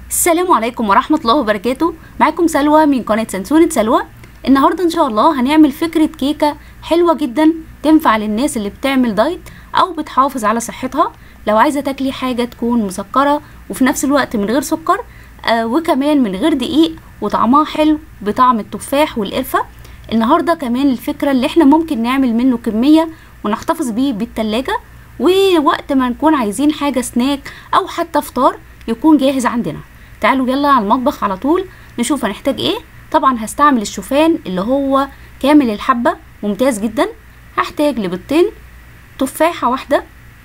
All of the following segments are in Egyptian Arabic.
السلام عليكم ورحمة الله وبركاته معاكم سلوى من قناة سنسونة سلوى النهاردة ان شاء الله هنعمل فكرة كيكة حلوة جدا تنفع للناس اللي بتعمل دايت او بتحافظ على صحتها لو عايزة تاكلي حاجة تكون مسكرة وفي نفس الوقت من غير سكر آه وكمان من غير دقيق وطعمها حلو بطعم التفاح والقرفة النهاردة كمان الفكرة اللي احنا ممكن نعمل منه كمية ونحتفظ بيه بالتلاجة ووقت ما نكون عايزين حاجة سناك او حتى فطار يكون جاهز عندنا تعالوا يلا على المطبخ على طول نشوف هنحتاج ايه طبعا هستعمل الشوفان اللي هو كامل الحبة ممتاز جدا هحتاج لبيضتين تفاحة واحدة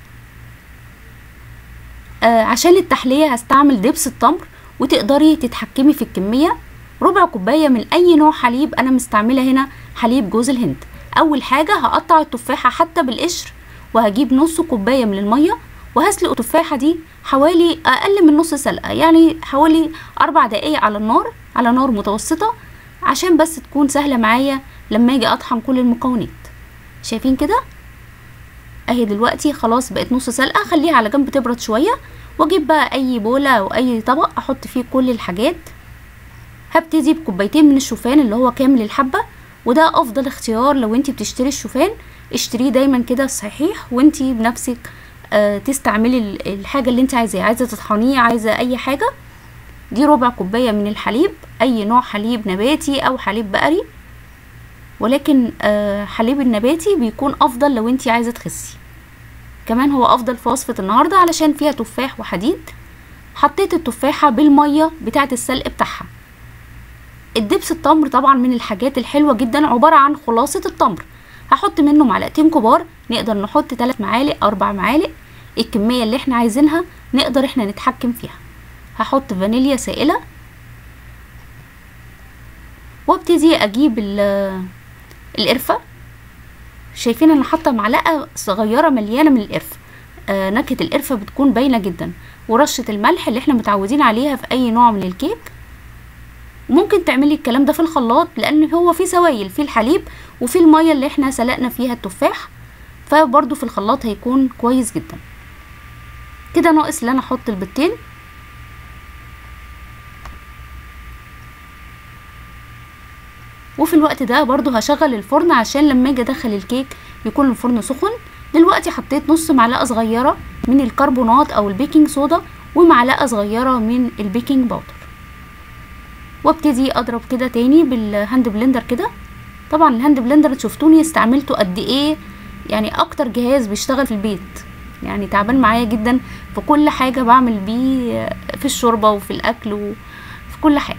آه عشان التحلية هستعمل دبس التمر وتقدري تتحكمي في الكمية ربع كوباية من اي نوع حليب انا مستعملة هنا حليب جوز الهند اول حاجة هقطع التفاحة حتى بالقشر وهجيب نص كوباية من المية وهسلق التفاحة دي حوالي أقل من نص سلقة يعني حوالي أربع دقايق على النار على نار متوسطة عشان بس تكون سهلة معايا لما أجي أطحن كل المكونات شايفين كده أهي دلوقتي خلاص بقت نص سلقة خليها على جنب تبرد شوية وأجيب بقى أي بولة أو أي طبق أحط فيه كل الحاجات هبتدي بكوبايتين من الشوفان اللي هو كامل الحبة وده أفضل اختيار لو انتي بتشتري الشوفان اشتريه دايما كده صحيح وانتي بنفسك آه تستعملي الحاجة اللي انت عايزاها عايزة تطحنيه عايزة اي حاجة دي ربع كوباية من الحليب اي نوع حليب نباتي او حليب بقري ولكن آه حليب النباتي بيكون افضل لو انت عايزة تخسي كمان هو افضل في وصفة النهاردة علشان فيها تفاح وحديد حطيت التفاحة بالمية بتاعة السلق بتاعها الدبس التمر طبعا من الحاجات الحلوة جدا عبارة عن خلاصة التمر هحط منه معلقتين كبار نقدر نحط 3 معالق اربع معالق الكمية اللي احنا عايزينها نقدر احنا نتحكم فيها هحط فانيليا سائلة وابتدي اجيب القرفة شايفين انا حاطة معلقة صغيرة مليانة من القرفة آه نكهة القرفة بتكون باينة جدا ورشة الملح اللي احنا متعودين عليها في اي نوع من الكيك ممكن تعملي الكلام ده في الخلاط لان هو فيه سوائل فيه الحليب وفيه المية اللي احنا سلقنا فيها التفاح فبرضو في الخلاط هيكون كويس جدا كده ناقص ان انا احط البيضتين وفي الوقت ده برضو هشغل الفرن عشان لما اجي ادخل الكيك يكون الفرن سخن دلوقتي حطيت نص معلقه صغيره من الكربونات او البيكنج صودا ومعلقه صغيره من البيكنج باودر وابتدي اضرب كده تاني بالهاند بلندر كده طبعا الهاند بلندر شفتوني استعملته قد ايه يعني اكتر جهاز بيشتغل في البيت يعني تعبان معايا جدا في كل حاجة بعمل بيه في الشوربة وفي الاكل وفي كل حاجة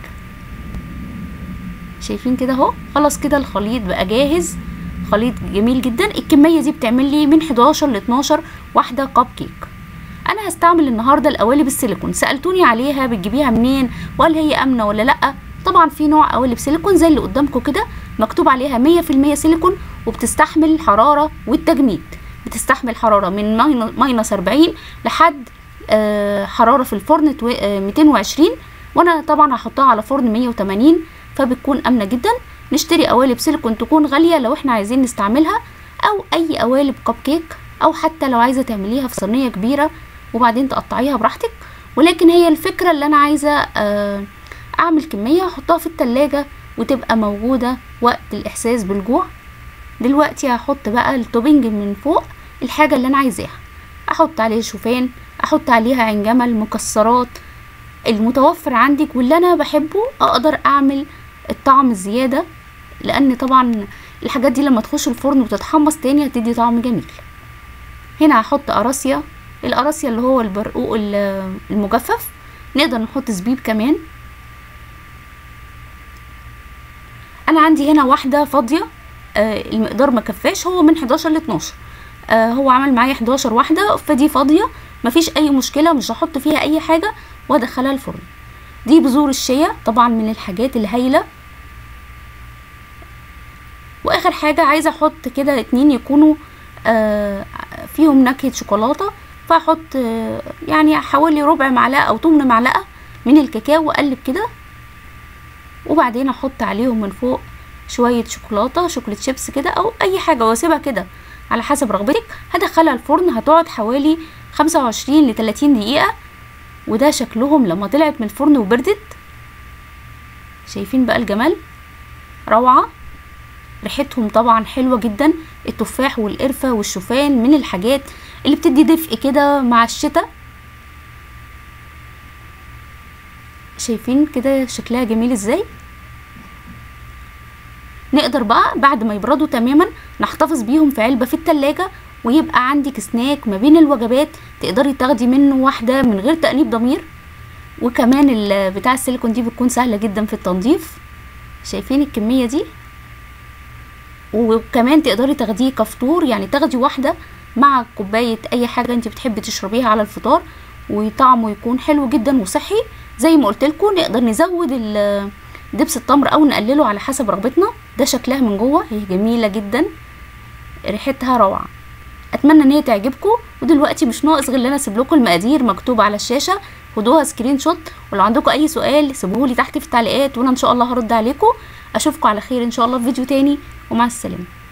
شايفين كده اهو خلاص كده الخليط بقى جاهز خليط جميل جدا الكمية دي بتعمل لي من 11 ل 12 واحدة كب كيك انا هستعمل النهارده القوالب السيليكون سالتوني عليها بتجيبيها منين وهل هي امنه ولا لا طبعا في نوع قوالب سيليكون زي اللي قدامكم كده مكتوب عليها مية في المية سيليكون وبتستحمل الحرارة والتجميد بتستحمل حرارة من ماينس أربعين لحد آه حرارة في الفرن ميتين وعشرين وانا طبعا هحطها على فرن مية وتمانين فبتكون امنة جدا نشتري قوالب سيليكون تكون غالية لو احنا عايزين نستعملها او اي قوالب كب كيك او حتى لو عايزة تعمليها في صينية كبيرة وبعدين تقطعيها براحتك ولكن هي الفكرة اللي انا عايزة آه اعمل كمية احطها في التلاجة وتبقى موجودة وقت الإحساس بالجوع دلوقتي هحط بقى التوبينج من فوق الحاجة اللي أنا عايزاها أحط عليه شوفان أحط عليها عين جمل مكسرات المتوفر عندك واللي أنا بحبه أقدر أعمل الطعم الزيادة لأن طبعا الحاجات دي لما تخش الفرن وتتحمص تاني هتدي طعم جميل هنا هحط قراصية القراصية اللي هو البرقوق المجفف نقدر نحط زبيب كمان انا عندي هنا واحده فاضيه آه المقدار ما كفاش هو من 11 ل 12 آه هو عمل معايا 11 واحده فدي فاضيه مفيش اي مشكله مش هحط فيها اي حاجه وادخلها الفرن دي بذور الشيا طبعا من الحاجات الهايله واخر حاجه عايزه احط كده اتنين يكونوا آه فيهم نكهه شوكولاته فاحط آه يعني حوالي ربع معلقه او تمن معلقه من الكاكاو واقلب كده وبعدين احط عليهم من فوق شوية شوكولاتة شوكولاتة شيبس كده او اي حاجة واسيبها كده على حسب رغبتك هدخلها الفرن هتقعد حوالي خمسة وعشرين لتلاتين دقيقة وده شكلهم لما طلعت من الفرن وبردت شايفين بقى الجمال روعة ريحتهم طبعا حلوة جدا التفاح والقرفة والشوفان من الحاجات اللي بتدي دفء كده مع الشتاء شايفين كده شكلها جميل ازاي نقدر بقى بعد ما يبردوا تماما نحتفظ بيهم في علبة في التلاجة ويبقى عندك سناك ما بين الوجبات تقدري تاخدي منه واحدة من غير تأنيب ضمير وكمان بتاع السيليكون دي بتكون سهلة جدا في التنظيف شايفين الكمية دي وكمان تقدري تاخديه كفطور يعني تاخدي واحدة مع كوباية اي حاجة انت بتحبي تشربيها على الفطار وطعمه يكون حلو جدا وصحي زي ما قلت لكم نقدر نزود دبس التمر او نقلله على حسب رغبتنا ده شكلها من جوه هي جميلة جدا ريحتها روعة اتمنى ان هي تعجبكم ودلوقتي مش ناقص غير ان انا اسيب لكم المقادير مكتوبه على الشاشه خدوها سكرين شوت ولو عندكم اي سؤال سيبوهولي تحت في التعليقات وانا ان شاء الله هرد عليكم اشوفكم على خير ان شاء الله في فيديو تاني ومع السلامه